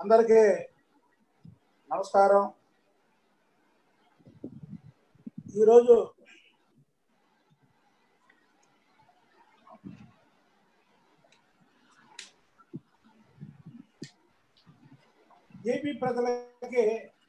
అందరికీ నమస్కారం ఈరోజు ఏపీ ప్రజలకి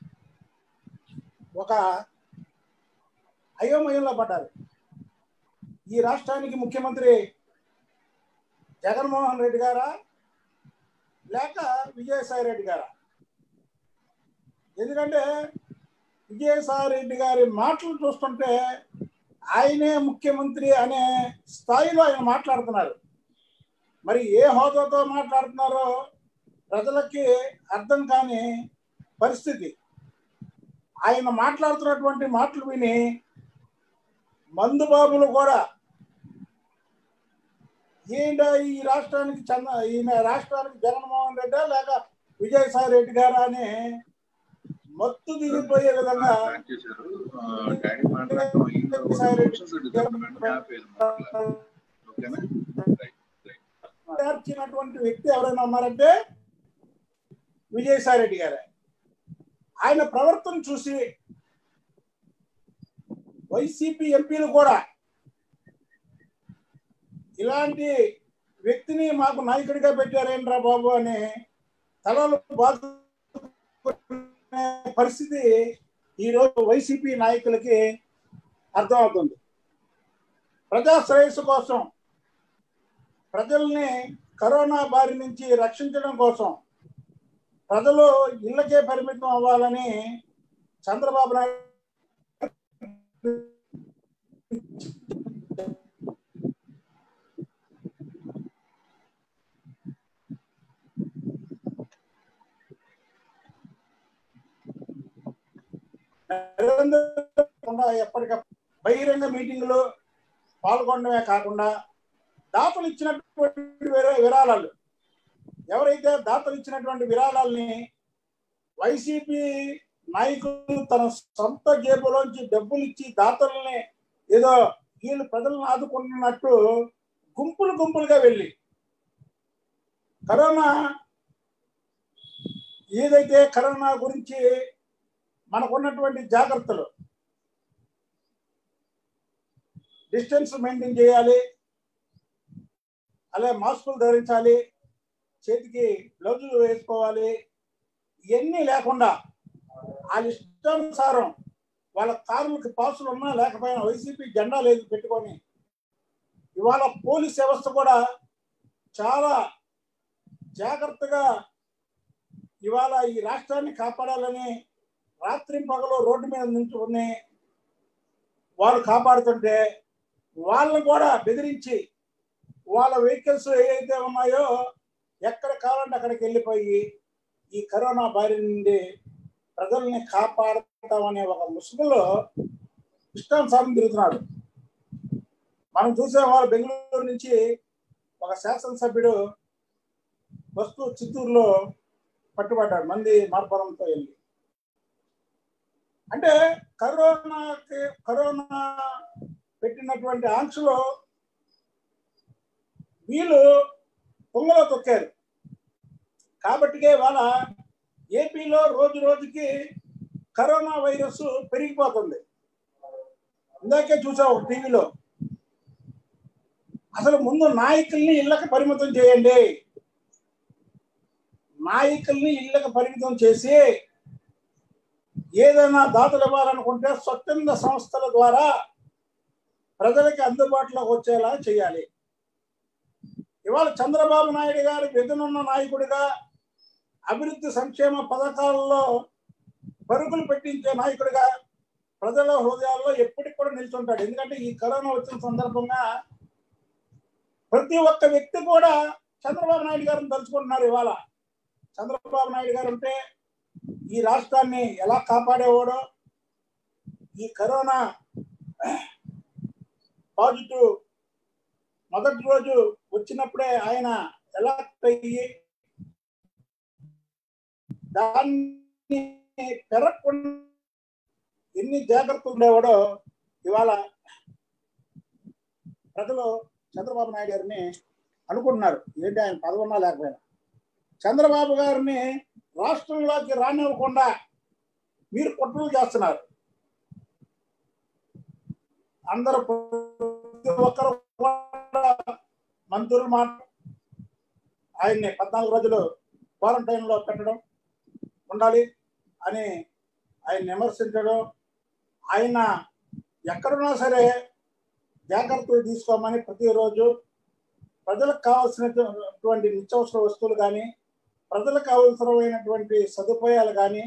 ఒక అయోమయంలో పడ్డారు ఈ రాష్ట్రానికి ముఖ్యమంత్రి జగన్మోహన్ రెడ్డి గారా లేక విజయసాయి రెడ్డి గారా ఎందుకంటే విజయసాయి రెడ్డి గారి మాటలు చూస్తుంటే ఆయనే ముఖ్యమంత్రి అనే స్థాయిలో ఆయన మాట్లాడుతున్నారు మరి ఏ హోదాతో మాట్లాడుతున్నారో ప్రజలకి అర్థం కాని పరిస్థితి ఆయన మాట్లాడుతున్నటువంటి మాటలు విని మందుబాబులు కూడా ఈయన ఈ రాష్ట్రానికి చంద ఈయన రాష్ట్రానికి జగన్మోహన్ రెడ్డి లేక విజయసాయి రెడ్డి గారా అని మత్తు దిగిపోయే విధంగా చేశారు డాడీ మాట్లాడటం అయిందో ఆపేది మాట్లాడాలి ఓకేనా రైట్ రైట్ మార్చినటువంటి వ్యక్తి ఎవరైనా ఉన్నారంటే విజయసాయి రెడ్డి గారే ఆయన ప్రవర్తన చూసి వైసీపీ ఎంపీలు కూడా ఇలాంటి వ్యక్తిని మాకు నాయకుడిగా పెట్టారేంట్రా బాబు అని తలలు బాధుకునే పరిస్థితి ఈరోజు వైసీపీ నాయకులకి అర్థమవుతుంది ప్రజా శ్రేయస్సు కోసం ప్రజల్ని కరోనా బారి నుంచి రక్షించడం కోసం ప్రజలు ఇళ్ళకే పరిమితం అవ్వాలని చంద్రబాబు నాయుడు నిరంతరంగా ఎప్పటికప్పుడు బహిరంగ మీటింగులు పాల్గొనడమే కాకుండా దాతలు ఇచ్చినటువంటి విరా- విరాళాలు ఎవరైతే దాతలు ఇచ్చినటువంటి విరాళాలని వైసీపీ నాయకులు తన సొంత జేబులోంచి డబ్బులు ఇచ్చి దాతల్ని ఏదో వీళ్ళు ప్రజలను ఆదుకుంటున్నట్టు గుంపులు గుంపులుగా వెళ్ళి కరోనా ఏదైతే కరోనా గురించి మనకున్నటువంటి జాగ్రత్తలు డిస్టెన్స్ మెయింటైన్ చేయాలి అలాగే మాస్కులు ధరించాలి చేతికి గ్లౌజులు వేసుకోవాలి ఇవన్నీ లేకుండా వాళ్ళ ఇష్టానుసారం వాళ్ళ కార్లకి పాసులు ఉన్నా లేకపోయినా వైసీపీ జెండా లేదు పెట్టుకొని ఇవాళ పోలీస్ వ్యవస్థ కూడా చాలా జాగ్రత్తగా ఇవాళ ఈ రాష్ట్రాన్ని కాపాడాలని రాత్రి పగలు రోడ్డు మీద నించుకుని వాళ్ళు కాపాడుతుంటే వాళ్ళని కూడా బెదిరించి వాళ్ళ వెహికల్స్ ఏవైతే ఉన్నాయో ఎక్కడ కావాలంటే అక్కడికి వెళ్ళిపోయి ఈ కరోనా బారి నుండి ప్రజల్ని కాపాడతామనే ఒక ముసుగులో ఇష్టానుసారం తిరుగుతున్నాడు మనం చూసే వాళ్ళు బెంగళూరు నుంచి ఒక శాసనసభ్యుడు వస్తూ చిత్తూరులో పట్టుబడ్డాడు మంది మార్పురంతో వెళ్ళి అంటే కరోనాకి కరోనా పెట్టినటువంటి ఆంక్షలో వీళ్ళు పొంగలో తొక్కారు కాబట్టికే వాళ్ళ ఏపీలో రోజు రోజుకి కరోనా వైరస్ పెరిగిపోతుంది ఇందాకే చూసా ఒక టీవీలో అసలు ముందు నాయకుల్ని ఇళ్ళకి పరిమితం చేయండి నాయకుల్ని ఇళ్ళకి పరిమితం చేసి ఏదైనా దాతలు ఇవ్వాలనుకుంటే స్వచ్ఛంద సంస్థల ద్వారా ప్రజలకి అందుబాటులోకి వచ్చేలా చేయాలి ఇవాళ చంద్రబాబు నాయుడు గారి వెదునున్న నాయకుడిగా అభివృద్ధి సంక్షేమ పథకాలలో పరుగులు పెట్టించే నాయకుడిగా ప్రజల హృదయాల్లో ఎప్పటికి కూడా నిల్చుంటాడు ఎందుకంటే ఈ కరోనా వచ్చిన సందర్భంగా ప్రతి ఒక్క వ్యక్తి కూడా చంద్రబాబు నాయుడు గారిని తలుచుకుంటున్నారు ఇవాళ చంద్రబాబు నాయుడు గారు ఉంటే ఈ రాష్ట్రాన్ని ఎలా కాపాడేవాడో ఈ కరోనా పాజిటివ్ మొదటి రోజు వచ్చినప్పుడే ఆయన ఎలా అయ్యి దాన్ని పెరగకుండా ఎన్ని జాగ్రత్తలు ఉండేవాడో ఇవాళ ప్రజలు చంద్రబాబు నాయుడు గారిని అనుకుంటున్నారు ఏంటి ఆయన పదవున్నా లేకపోయినా చంద్రబాబు గారిని రాష్ట్రంలోకి రానివ్వకుండా మీరు కుట్రలు చేస్తున్నారు అందరూ ప్రతి ఒక్కరు కూడా మంత్రులు మాట ఆయన్ని పద్నాలుగు రోజులు క్వారంటైన్ లో పెట్టడం ఉండాలి అని ఆయన విమర్శించడం ఆయన ఎక్కడున్నా సరే జాగ్రత్తలు తీసుకోమని ప్రతిరోజు ప్రజలకు కావాల్సినటువంటి నిత్యావసర వస్తువులు కానీ ప్రజలకు అవసరమైనటువంటి సదుపాయాలు కానీ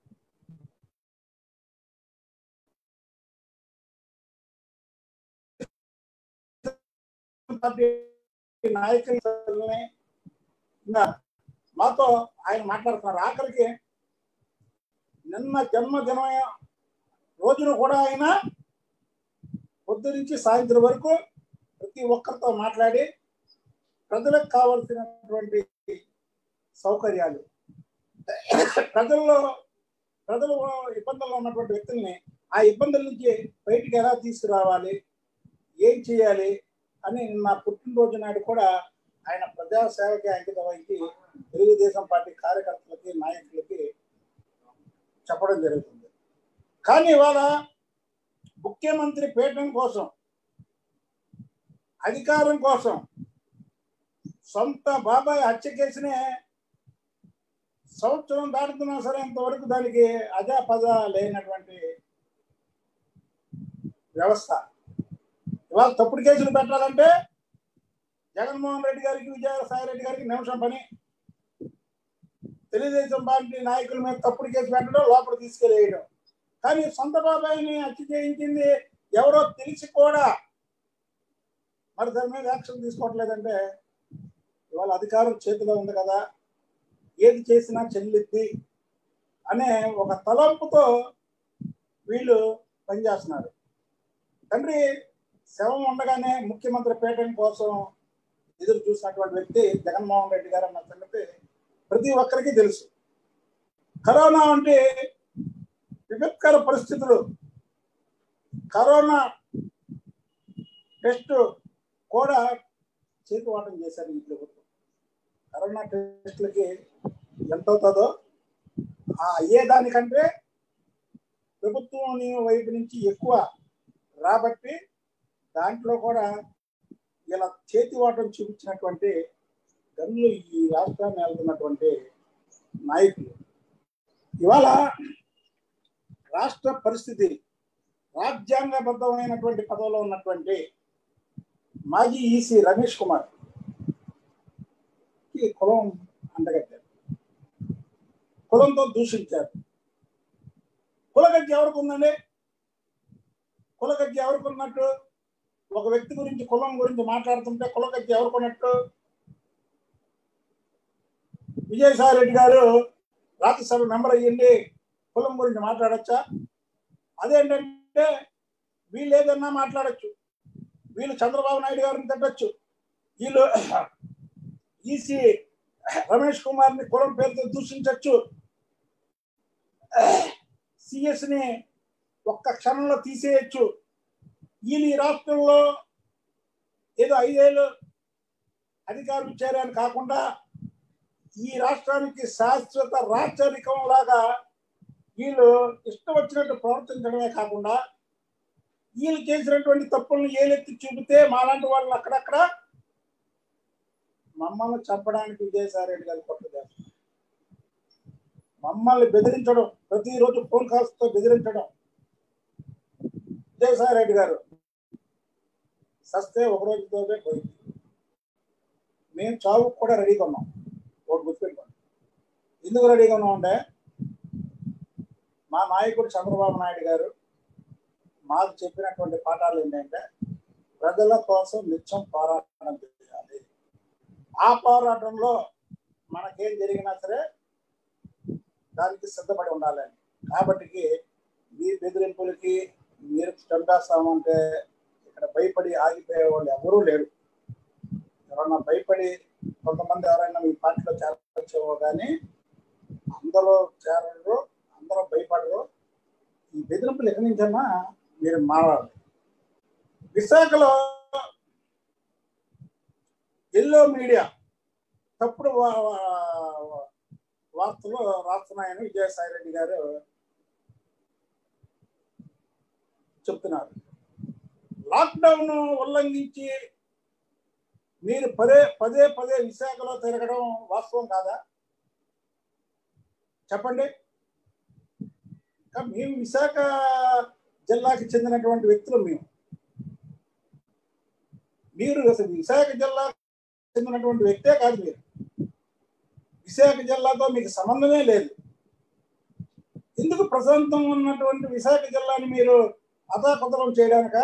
పార్టీ నాయకులని ఇంకా మాతో ఆయన మాట్లాడుతున్నారు ఆఖరికి నిన్న జన్మదిన రోజును కూడా ఆయన పొద్దు నుంచి సాయంత్రం వరకు ప్రతి ఒక్కరితో మాట్లాడి ప్రజలకు కావలసినటువంటి సౌకర్యాలు ప్రజల్లో ప్రజలు ఇబ్బందుల్లో ఉన్నటువంటి వ్యక్తుల్ని ఆ ఇబ్బందుల నుంచి బయటికి ఎలా తీసుకురావాలి ఏం చేయాలి అని నా పుట్టినరోజు నాడు కూడా ఆయన ప్రజాసేవకి అంకితం వహించి తెలుగుదేశం పార్టీ కార్యకర్తలకి నాయకులకి చెప్పడం జరుగుతుంది కానీ ఇవాళ ముఖ్యమంత్రి పీఠం కోసం అధికారం కోసం సొంత బాబాయ్ హత్య కేసునే సంవత్సరం దాటుతున్నా సరే ఇంతవరకు దానికి అజాపజ లేనటువంటి వ్యవస్థ ఇవాళ తప్పుడు కేసులు పెట్టాలంటే జగన్మోహన్ రెడ్డి గారికి విజయసాయి రెడ్డి గారికి నిమిషం పని తెలుగుదేశం పార్టీ నాయకుల మీద తప్పుడు కేసు పెట్టడం లోపల తీసుకెళ్ళేయడం కానీ సొంత బాబాయిని హత్య చేయించింది ఎవరో తెలిసి కూడా మరి దాని మీద యాక్షన్ తీసుకోవట్లేదంటే ఇవాళ అధికారం చేతిలో ఉంది కదా ఏది చేసినా చెల్లిద్ది అనే ఒక తలంపుతో వీళ్ళు పనిచేస్తున్నారు తండ్రి శవం ఉండగానే ముఖ్యమంత్రి పీఠం కోసం ఎదురు చూసినటువంటి వ్యక్తి జగన్మోహన్ రెడ్డి గారు అన్న సంగతి ప్రతి ఒక్కరికి తెలుసు కరోనా అంటే విపత్కర పరిస్థితులు కరోనా టెస్ట్ కూడా చేతివాటం చేశారు ఈ ప్రభుత్వం కరోనా టెస్టులకి ఎంత అవుతుందో ఆ అయ్యేదానికంటే ప్రభుత్వం వైపు నుంచి ఎక్కువ రాబట్టి దాంట్లో కూడా ఇలా చేతివాటం చూపించినటువంటి గనులు ఈ రాష్ట్రాన్ని వెళ్తున్నటువంటి నాయకులు ఇవాళ రాష్ట్ర పరిస్థితి రాజ్యాంగబద్ధమైనటువంటి పదవిలో ఉన్నటువంటి మాజీ ఈసీ రమేష్ కుమార్ ఈ కులం అండగట్టారు కులంతో దూషించారు కులగజ్జి ఎవరికి ఉందండి కులగజ్జి ఎవరికి ఉన్నట్టు ఒక వ్యక్తి గురించి కులం గురించి మాట్లాడుతుంటే కులగజ్జి ఎవరికి ఉన్నట్టు విజయసాయి రెడ్డి గారు రాజ్యసభ మెంబర్ అయ్యింది కులం గురించి మాట్లాడచ్చా అదేంటంటే వీళ్ళు ఏదన్నా మాట్లాడచ్చు వీళ్ళు చంద్రబాబు నాయుడు గారిని తిట్టచ్చు వీళ్ళు ఈసీ రమేష్ కుమార్ ని కులం పేరుతో దూషించవచ్చు సిఎస్ ని ఒక్క క్షణంలో తీసేయచ్చు వీళ్ళు ఈ రాష్ట్రంలో ఏదో ఐదేళ్ళు అధికారం ఇచ్చారని కాకుండా ఈ రాష్ట్రానికి శాశ్వత రాచరికం లాగా వీళ్ళు ఇష్టం వచ్చినట్టు ప్రవర్తించడమే కాకుండా వీళ్ళు చేసినటువంటి తప్పులను ఏలెత్తి చూపితే మాలాంటి వాళ్ళు అక్కడక్కడ మమ్మల్ని చంపడానికి విజయసాయి రెడ్డి గారు పట్టుదల మమ్మల్ని బెదిరించడం ప్రతిరోజు ఫోన్ కాల్స్ తో బెదిరించడం విజయసాయి రెడ్డి గారు సస్తే ఒక రోజుతోనే పోయింది మేము చావు కూడా రెడీగా ఉన్నాం ఒకటి గుర్తుపెట్టుకోండి ఎందుకు రెడీగా ఉన్నాం అంటే మా నాయకుడు చంద్రబాబు నాయుడు గారు మాకు చెప్పినటువంటి పాఠాలు ఏంటంటే ప్రజల కోసం నిత్యం పోరాటం చేయాలి ఆ పోరాటంలో మనకేం జరిగినా సరే దానికి సిద్ధపడి ఉండాలని కాబట్టి మీ బెదిరింపులకి మీరు చంపేస్తామంటే ఇక్కడ భయపడి ఆగిపోయే వాళ్ళు ఎవరూ లేరు ఎవరన్నా భయపడి కొంతమంది ఎవరైనా మీ పార్టీలో చేరవచ్చేమో కానీ అందరూ చేరరు అందరూ భయపడరు ఈ బెదిరింపులు ఎక్కడి నుంచన్నా మీరు మారాలి విశాఖలో ఎల్లో మీడియా తప్పుడు వా- వా- వార్తలు రాస్తున్నాయని విజయసాయి రెడ్డి గారు చెప్తున్నారు లాక్డౌన్ ఉల్లంఘించి మీరు పదే పదే పదే విశాఖలో తిరగడం వాస్తవం కాదా చెప్పండి మేము విశాఖ జిల్లాకి చెందినటువంటి వ్యక్తులు మేము మీరు అసలు విశాఖ జిల్లాకు చెందినటువంటి వ్యక్తే కాదు మీరు విశాఖ జిల్లాతో మీకు సంబంధమే లేదు ఎందుకు ప్రశాంతం ఉన్నటువంటి విశాఖ జిల్లాని మీరు అతాకుతలం చేయడానిక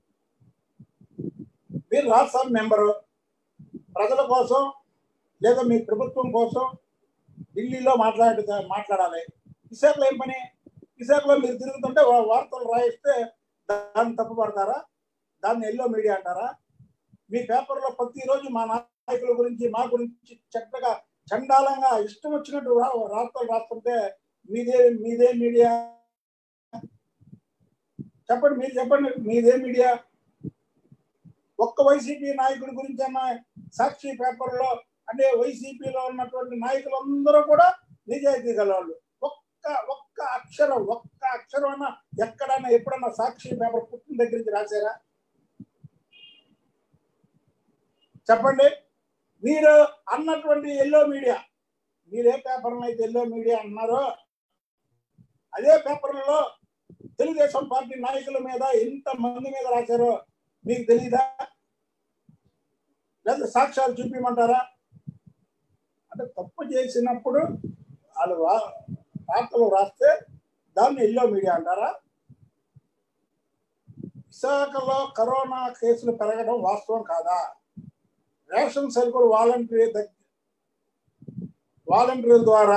మీరు రాజ్యసభ మెంబరు ప్రజల కోసం లేదా మీ ప్రభుత్వం కోసం ఢిల్లీలో మాట్లాడి మాట్లాడాలి విశాఖలో ఏం పని విశాఖలో మీరు తిరుగుతుంటే వార్తలు రాయిస్తే దాన్ని తప్పుపడతారా దాన్ని ఎల్లో మీడియా అంటారా మీ పేపర్లో ప్రతిరోజు మా నాయకుల గురించి మా గురించి చక్కగా చండాలంగా ఇష్టం వచ్చినట్టు వార్తలు రాస్తుంటే మీదే మీదే మీడియా చెప్పండి మీరు చెప్పండి మీదే మీడియా ఒక్క వైసీపీ నాయకుడి గురించి అన్న సాక్షి పేపర్లో అంటే వైసీపీలో ఉన్నటువంటి నాయకులందరూ కూడా నిజాయితీ గలవాళ్ళు ఒక్క ఒక్క అక్షరం ఒక్క అక్షరం అన్న ఎక్కడన్నా ఎప్పుడన్నా సాక్షి పేపర్ పుట్టిన దగ్గర నుంచి రాశారా చెప్పండి మీరు అన్నటువంటి ఎల్లో మీడియా మీరే పేపర్లో అయితే ఎల్లో మీడియా అన్నారో అదే పేపర్లలో తెలుగుదేశం పార్టీ నాయకుల మీద ఎంత మంది మీద రాశారో మీకు తెలియదా లేదా సాక్ష్యాలు చూపించమంటారా అంటే తప్పు చేసినప్పుడు వాళ్ళు వార్తలు రాస్తే దాన్ని ఎల్లో మీడియా అంటారా విశాఖలో కరోనా కేసులు పెరగడం వాస్తవం కాదా రేషన్ సరుకులు వాలంటరీ వాలంటీర్ల ద్వారా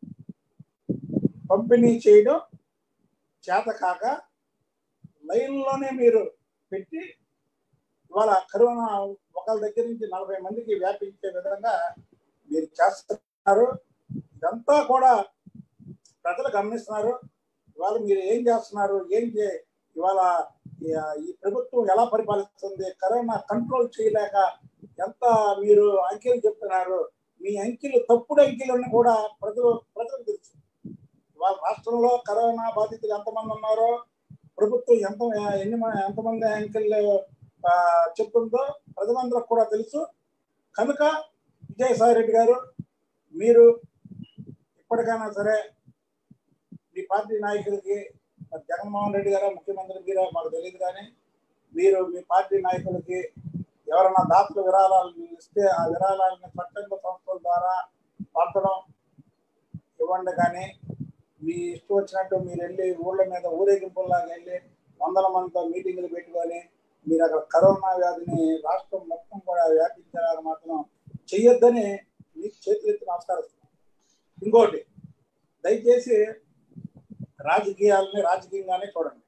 పంపిణీ చేయడం చేత కాక లైన్లోనే మీరు పెట్టి ఇవాళ కరోనా ఒకళ్ళ దగ్గర నుంచి నలభై మందికి వ్యాపించే విధంగా మీరు చేస్తున్నారు ఇదంతా కూడా ప్రజలు గమనిస్తున్నారు ఇవాళ మీరు ఏం చేస్తున్నారు ఏం చే ఇవాళ ఈ ప్రభుత్వం ఎలా పరిపాలిస్తుంది కరోనా కంట్రోల్ చేయలేక ఎంత మీరు అంకెలు చెప్తున్నారు మీ అంకెలు తప్పుడు అంకెలను కూడా ప్రజలు ప్రజలకు తెలుసు వాళ్ళ రాష్ట్రంలో కరోనా బాధితులు ఎంతమంది ఉన్నారో ప్రభుత్వం ఎంత ఎన్ని ఎంతమంది అంకెలు చెప్తుందో ప్రజలందరికి కూడా తెలుసు కనుక విజయసాయి రెడ్డి గారు మీరు ఇప్పటికైనా సరే మీ పార్టీ నాయకులకి జగన్మోహన్ రెడ్డి గారా ముఖ్యమంత్రి మీరా మాకు తెలియదు కానీ మీరు మీ పార్టీ నాయకులకి ఎవరైనా దాతలు విరాళాలు ఇస్తే ఆ విరాళాలను స్వచ్ఛంద సంస్థల ద్వారా పంపడం ఇవ్వండి కానీ మీ ఇష్టం వచ్చినట్టు మీరు వెళ్ళి ఊళ్ళ మీద ఊరేగింపుల్లాగా వెళ్ళి వందల మందితో మీటింగులు పెట్టుకొని మీరు అక్కడ కరోనా వ్యాధిని రాష్ట్రం మొత్తం కూడా వ్యాపించాలని మాత్రం చెయ్యొద్దని మీకు చేతులెత్తి నమస్కరిస్తున్నాను ఇంకోటి దయచేసి రాజకీయాలని రాజకీయంగానే చూడండి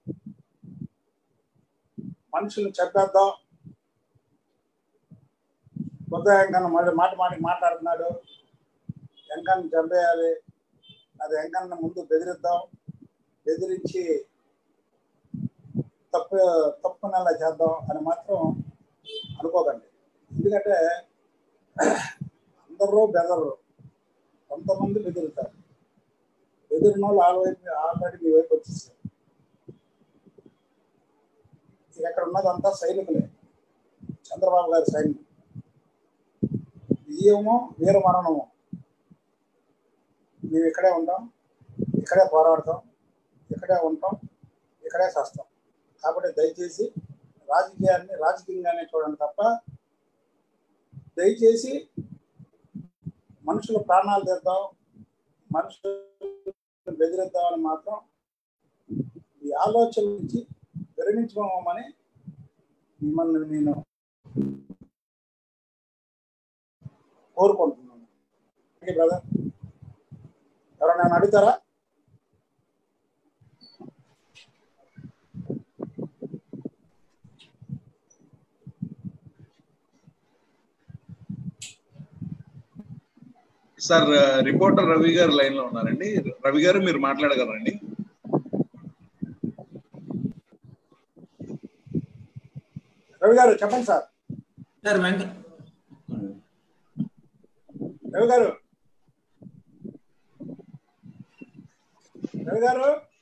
మనుషులను చెప్పేద్దాం కొత్త వెంకన్న మళ్ళీ మాట మాటికి మాట్లాడుతున్నాడు వెంకన్న చంపేయాలి అది వెంకన్న ముందు బెదిరిద్దాం బెదిరించి తప్పు తప్పు నెల చేద్దాం అని మాత్రం అనుకోకండి ఎందుకంటే అందరూ బెదరు కొంతమంది బెదిరుతారు బెదిరిన వాళ్ళు ఆల్వైపు ఆల్రెడీ మీ వైపు వచ్చేసారు ఇక్కడ ఉన్నదంతా సైనికులే చంద్రబాబు గారి సైన్యం విజయము వీర మరణము మేము ఇక్కడే ఉంటాం ఇక్కడే పోరాడతాం ఇక్కడే ఉంటాం ఇక్కడే చేస్తాం కాబట్టి దయచేసి రాజకీయాన్ని రాజకీయంగానే చూడండి తప్ప దయచేసి మనుషుల ప్రాణాలు తెద్దాం మనుషులు బెదిరిద్దామని మాత్రం ఈ ఆలోచన నుంచి విరమించుకోమని మిమ్మల్ని నేను కోరుకుంటున్నాను బ్రదర్ ఎవరైనా అడుగుతారా సార్ రిపోర్టర్ రవి గారు లైన్ లో ఉన్నారండి రవి గారు మీరు మాట్లాడగలరండి రవి గారు చెప్పండి సార్ సార్ వెంక రవి గారు రవి గారు